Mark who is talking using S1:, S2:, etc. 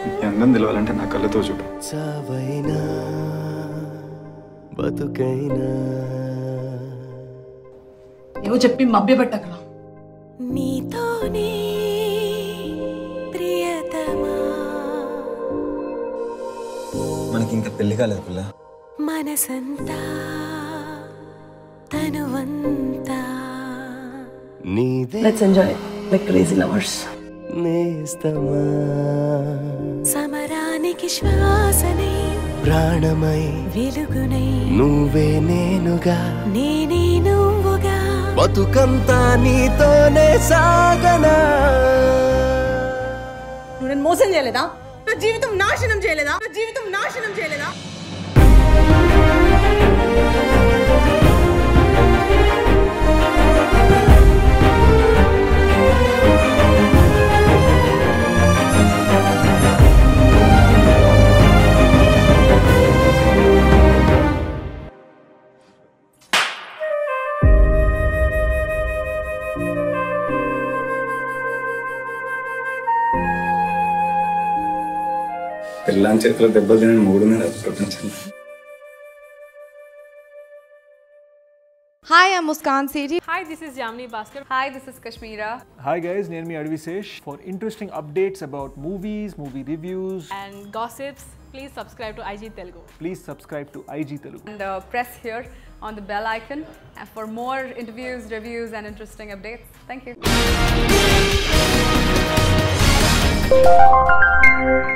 S1: ఈ అందం తెలవాలంటే నా కళ్ళతో చూడు
S2: చావైనా బతుకైనా
S3: ఏవో చెప్పి మభ్యపెట్టగల
S4: నీతోనే ప్రియతమా
S5: మనకి ఇంకా పెళ్లి కాలేదు పిల్ల
S4: మనసంతా తనువంతా
S2: నీదే
S3: let's enjoy like crazy lovers
S2: నేస్తమా
S4: సమరానికి శ్వాసనే
S2: ప్రాణమై
S4: వెలుగునై
S2: నువ్వే నేనుగా
S4: నేనే నువ్వుగా
S2: బతుకంతా నీతోనే సాగనా
S6: నువ్వు నన్ను మోసం చేయలేదా నా జీవితం నాశనం చేయలేదా నా జీవితం నాశనం చేయలేదా
S1: పిల్లని చేతిలో దెబ్బలు తినని మూడున్నర ప్రపంచంలో
S7: Hi, I'm Muskan Sethi.
S8: Hi, this is Yamini Bhaskar. Hi, this is Kashmira.
S9: Hi guys, నేను మీ Adivi Sesh for interesting updates about movies movie reviews
S8: And gossips, please subscribe to IG Telugu.
S9: Please subscribe to IG Telugu
S8: And uh, press here on the bell icon and for more interviews, reviews, and interesting updates. Thank you.